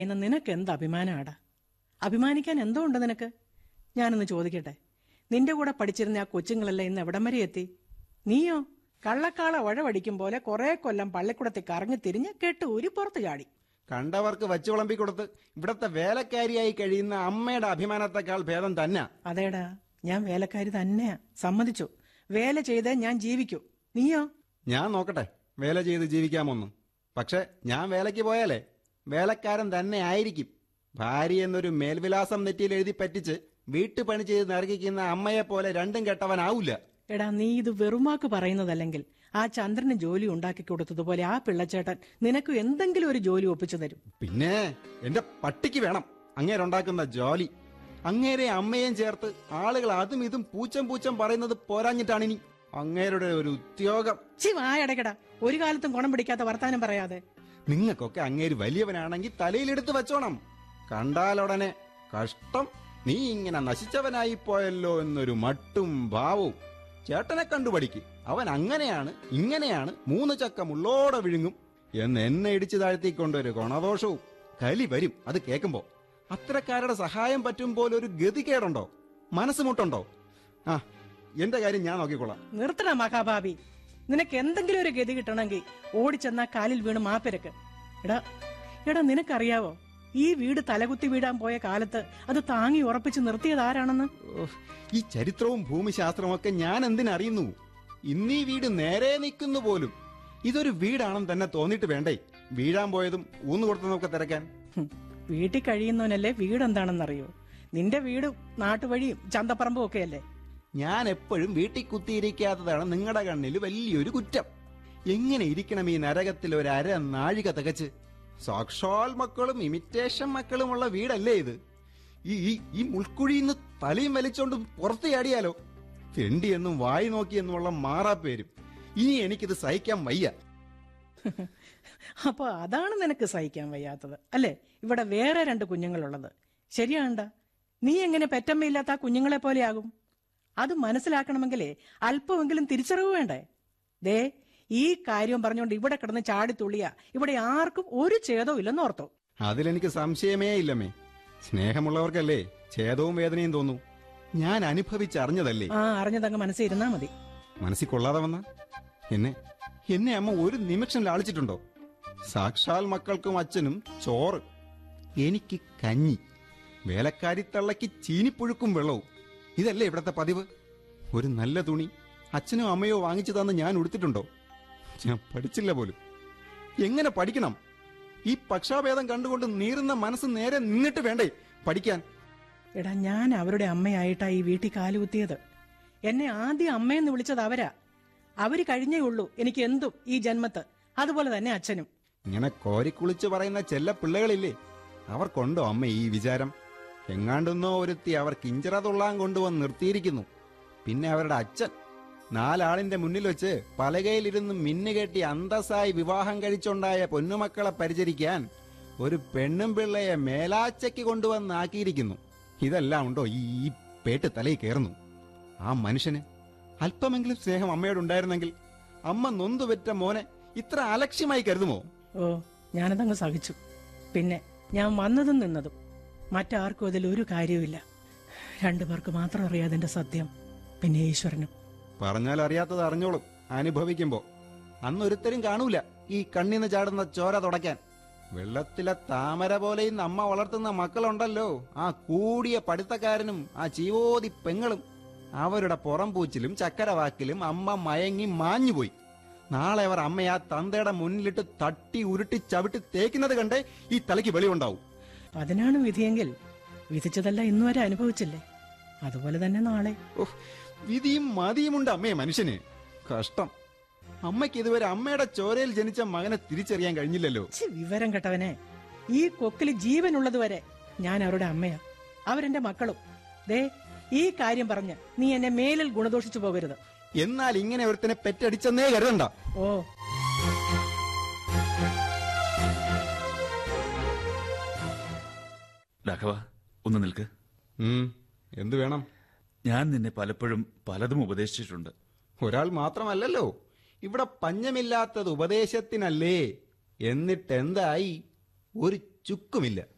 എന്ന് നിനക്ക് എന്ത് അഭിമാനമാടാ അഭിമാനിക്കാൻ എന്തോ ഉണ്ട് നിനക്ക് ഞാനൊന്ന് ചോദിക്കട്ടെ നിന്റെ കൂടെ പഠിച്ചിരുന്ന ആ കൊച്ചുങ്ങളെല്ലാം ഇന്ന് എവിടം വരെ എത്തി നീയോ കള്ളക്കാള വഴവടിക്കും പോലെ കുറെ കൊല്ലം പള്ളിക്കൂടത്തിൽ കറങ്ങി തിരിഞ്ഞ് കെട്ട് ഊരി പുറത്ത് ചാടി കണ്ടവർക്ക് വച്ചു വിളമ്പി കൊടുത്ത് ഇവിടത്തെ വേലക്കാരിയായി കഴിയുന്ന അമ്മയുടെ അഭിമാനത്തെക്കാൾ ഭേദം തന്നെ അതേടാ ഞാൻ വേലക്കാരി തന്നെയാ സമ്മതിച്ചു വേല ചെയ്തേ ഞാൻ ജീവിക്കൂ നീയോ ഞാൻ നോക്കട്ടെ വേല ചെയ്ത് ജീവിക്കാമൊന്ന് പക്ഷെ ഞാൻ വേലയ്ക്ക് പോയാലേ വേലക്കാരൻ തന്നെ ആയിരിക്കും ഭാര്യ എന്നൊരു മേൽവിലാസം നെറ്റിയിൽ എഴുതി പറ്റിച്ച് വീട്ടുപണി ചെയ്ത് നരകിക്കുന്ന അമ്മയെ പോലെ രണ്ടും കെട്ടവനാവൂല എടാ നീ ഇത് വെറുമാക്ക് പറയുന്നതല്ലെങ്കിൽ ആ ചന്ദ്രന് ജോലി ഉണ്ടാക്കി കൊടുത്തതുപോലെ ആ പിള്ളച്ചേട്ടൻ നിനക്ക് എന്തെങ്കിലും ഒരു ജോലി ഒപ്പിച്ചു തരും പിന്നെ എന്റെ പട്ടിക്ക് വേണം അങ്ങേരുണ്ടാക്കുന്ന ജോലി അങ്ങേരെ അമ്മയും ചേർത്ത് ആളുകൾ അതും ഇതും പൂച്ചം പൂച്ചം പറയുന്നത് പോരാഞ്ഞിട്ടാണിനി അങ്ങേരുടെ ഒരു ഉദ്യോഗം ചി വായടക്കടാ ഒരു കാലത്തും ഗുണം പിടിക്കാത്ത വർത്താനം പറയാതെ നിങ്ങൾക്കൊക്കെ അങ്ങേര് വലിയവനാണെങ്കിൽ തലയിലെടുത്ത് വെച്ചോണം കണ്ടാലുടനെ കഷ്ടം നീ ഇങ്ങനെ നശിച്ചവനായി പോയല്ലോ എന്നൊരു മട്ടും ഭാവവും ചേട്ടനെ കണ്ടുപഠിക്ക് അവൻ അങ്ങനെയാണ് ഇങ്ങനെയാണ് മൂന്ന് ചക്ക മുള്ളോടെ വിഴുങ്ങും എന്ന് എന്നെ ഇടിച്ചു താഴ്ത്തിക്കൊണ്ടൊരു ഗുണദോഷവും കലി വരും അത് കേൾക്കുമ്പോ അത്തരക്കാരുടെ സഹായം പറ്റും പോലെ ഒരു ഗതികേടുണ്ടോ മനസ്സ് മുട്ടുണ്ടോ ആ എന്റെ കാര്യം ഞാൻ നോക്കിക്കൊള്ളാം നിർത്തണ മഹാഭാവി നിനക്ക് എന്തെങ്കിലും ഒരു ഗതി കിട്ടണമെങ്കിൽ ഓടിച്ചെന്നാ കാലിൽ വീണ് മാപ്പിരക്ക് എടാ എടാ നിനക്കറിയാവോ ഈ വീട് തലകുത്തി വീഴാൻ പോയ കാലത്ത് അത് താങ്ങി ഉറപ്പിച്ച് നിർത്തിയത് ആരാണെന്ന് ഓഹ്, ഈ ചരിത്രവും ഭൂമിശാസ്ത്രവും ഒക്കെ ഞാൻ എന്തിനറിയുന്നു ഇന്നീ വീട് നേരെ നിൽക്കുന്നു പോലും ഇതൊരു വീടാണെന്ന് തന്നെ തോന്നിയിട്ട് വേണ്ടേ വീഴാൻ പോയതും ഊന്നു കൊടുത്തതൊക്കെ തിരക്കാൻ ഹും, വീട്ടിൽ കഴിയുന്നവനല്ലേ വീട് എന്താണെന്നറിയോ നിന്റെ വീട് നാട്ടുവഴിയും ചന്തപ്പറമ്പും ഒക്കെ അല്ലേ ഞാൻ എപ്പോഴും വീട്ടിൽ കുത്തിയിരിക്കാത്തതാണ് നിങ്ങളുടെ കണ്ണിൽ വലിയൊരു കുറ്റം എങ്ങനെ ഇരിക്കണം ഈ നരകത്തിൽ ഒരു അര നാഴിക തികച്ച് സാക്ഷാൽ മക്കളും ഇമിറ്റേഷൻ മക്കളുമുള്ള വീടല്ലേ ഇത് ഈ ഈ ഈ മുൾക്കുഴിന്ന് തലയും വലിച്ചോണ്ട് പുറത്ത് ചാടിയാലോ തെണ്ടിയെന്നും വായി നോക്കിയെന്നുമുള്ള മാറാപ്പേരും ഇനി എനിക്കിത് സഹിക്കാൻ വയ്യ അപ്പൊ അതാണ് നിനക്ക് സഹിക്കാൻ വയ്യാത്തത് അല്ലേ ഇവിടെ വേറെ രണ്ട് കുഞ്ഞുങ്ങളുള്ളത് ശരിയാണ്ട നീ എങ്ങനെ പെറ്റമ്മയില്ലാത്ത ആ കുഞ്ഞുങ്ങളെ പോലെയാകും അത് മനസ്സിലാക്കണമെങ്കിലേ അല്പമെങ്കിലും തിരിച്ചറിവ് വേണ്ടേ ദേ ഈ കാര്യം പറഞ്ഞുകൊണ്ട് ഇവിടെ കിടന്ന് ചാടിത്തുള്ളിയ ഇവിടെ ആർക്കും ഒരു ഛേദവും ഇല്ലെന്ന് ഓർത്തോ അതിലെനിക്ക് സംശയമേ ഇല്ലമ്മേ സ്നേഹമുള്ളവർക്കല്ലേ ഛേദവും വേദനയും തോന്നൂ ഞാൻ അനുഭവിച്ചറിഞ്ഞതല്ലേ ആ അറിഞ്ഞതങ്ങ് മനസ്സിൽ ഇരുന്നാ മതി മനസ്സിൽ കൊള്ളാതെ വന്ന എന്നെ എന്നെ അമ്മ ഒരു നിമിഷം ലാളിച്ചിട്ടുണ്ടോ സാക്ഷാൽ മക്കൾക്കും അച്ഛനും ചോറ് എനിക്ക് കഞ്ഞി വേലക്കാരി തള്ളയ്ക്ക് ചീനിപ്പുഴുക്കും വെള്ളവും ഇതല്ലേ ഇവിടത്തെ പതിവ് ഒരു നല്ല തുണി അച്ഛനോ അമ്മയോ വാങ്ങിച്ചു തന്ന് ഞാൻ ഉടുത്തിട്ടുണ്ടോ ഞാൻ പഠിച്ചില്ല പോലും എങ്ങനെ പഠിക്കണം ഈ പക്ഷാഭേദം കണ്ടുകൊണ്ട് നീറുന്ന മനസ്സ് നേരെ നിന്നിട്ട് വേണ്ടേ പഠിക്കാൻ എടാ ഞാൻ അവരുടെ അമ്മയായിട്ടാ ഈ വീട്ടിൽ കാലുകുത്തിയത് എന്നെ ആദ്യം അമ്മയെന്ന് വിളിച്ചത് അവരാ അവര് കഴിഞ്ഞേ ഉള്ളൂ എനിക്ക് എന്തും ഈ ജന്മത്ത് അതുപോലെ തന്നെ അച്ഛനും ഇങ്ങനെ കോരിക്കുളിച്ച് പറയുന്ന ചെല്ല പിള്ളകളില്ലേ അവർക്കുണ്ടോ അമ്മ ഈ വിചാരം എങ്ങാണ്ടൊന്നോ ഒരുത്തി അവർ കിഞ്ചറ തുള്ളാൻ കൊണ്ടുവന്ന് നിർത്തിയിരിക്കുന്നു പിന്നെ അവരുടെ അച്ഛൻ നാലാളിന്റെ മുന്നിൽ വെച്ച് പലകയിലിരുന്ന് മിന്നുകെട്ടി അന്തസ്സായി വിവാഹം കഴിച്ചുണ്ടായ പൊന്നുമക്കളെ പരിചരിക്കാൻ ഒരു പെണ്ണും പിള്ളയെ മേലാച്ചയ്ക്ക് കൊണ്ടുവന്നാക്കിയിരിക്കുന്നു ഇതെല്ലാം ഉണ്ടോ ഈ ഈ പേട്ട് തലയിൽ കയറുന്നു ആ മനുഷ്യന് അല്പമെങ്കിലും സ്നേഹം അമ്മയോട് ഉണ്ടായിരുന്നെങ്കിൽ അമ്മ നൊന്തുപെറ്റ മോനെ ഇത്ര അലക്ഷ്യമായി കരുതുമോ ഓ ഞാനതങ്ങ് സഹിച്ചു പിന്നെ ഞാൻ വന്നതും നിന്നതും മറ്റാർക്കും അതിൽ ഒരു കാര്യവുമില്ല രണ്ടു പേർക്ക് മാത്രം അറിയാതിന്റെ സത്യം പിന്നെ ഈശ്വരനും പറഞ്ഞാൽ അറിയാത്തത് അറിഞ്ഞോളും അനുഭവിക്കുമ്പോ അന്നൊരുത്തരും കാണൂല ഈ കണ്ണിന്ന് ചാടുന്ന ചോര തുടയ്ക്കാൻ വെള്ളത്തിലെ താമര പോലെയും അമ്മ വളർത്തുന്ന മക്കളുണ്ടല്ലോ ആ കൂടിയ പഠിത്തക്കാരനും ആ ചീവോതി പെങ്ങളും അവരുടെ പുറംപൂച്ചിലും ചക്കരവാക്കിലും അമ്മ മയങ്ങി മാഞ്ഞുപോയി നാളെ അവർ അമ്മ ആ തന്തയുടെ മുന്നിലിട്ട് തട്ടി ഉരുട്ടി ചവിട്ടി തേക്കുന്നത് കണ്ടേ ഈ തലയ്ക്ക് വെളിവുണ്ടാവും അതിനാണ് വിധിയെങ്കിൽ വിധിച്ചതല്ല ഇന്നുവരെ അനുഭവിച്ചില്ലേ അതുപോലെ തന്നെ നാളെ ഉഫ്, വിധിയും മതിയുമുണ്ട് അമ്മയെ മനുഷ്യന് കഷ്ടം അമ്മയ്ക്ക് ഇതുവരെ അമ്മയുടെ ചോരയിൽ ജനിച്ച മകനെ തിരിച്ചറിയാൻ കഴിഞ്ഞില്ലല്ലോ ഛി, വിവരം കെട്ടവനെ ഈ കൊക്കില് ജീവനുള്ളതുവരെ ഞാൻ അവരുടെ അമ്മയാ അവരെന്റെ മക്കളും ദേ ഈ കാര്യം പറഞ്ഞ് നീ എന്നെ മേലിൽ ഗുണദോഷിച്ചു പോകരുത് എന്നാൽ ഇങ്ങനെ ഒരുത്തനെ പെറ്റടിച്ചെന്നേ കരുതണ്ട ഓ രാഘവ ഒന്ന് നിൽക്ക് ഉം, എന്ത് വേണം ഞാൻ നിന്നെ പലപ്പോഴും പലതും ഉപദേശിച്ചിട്ടുണ്ട് ഒരാൾ മാത്രമല്ലല്ലോ ഇവിടെ പഞ്ഞമില്ലാത്തത് ഉപദേശത്തിനല്ലേ എന്നിട്ടെന്തായി ഒരു ചുക്കുമില്ല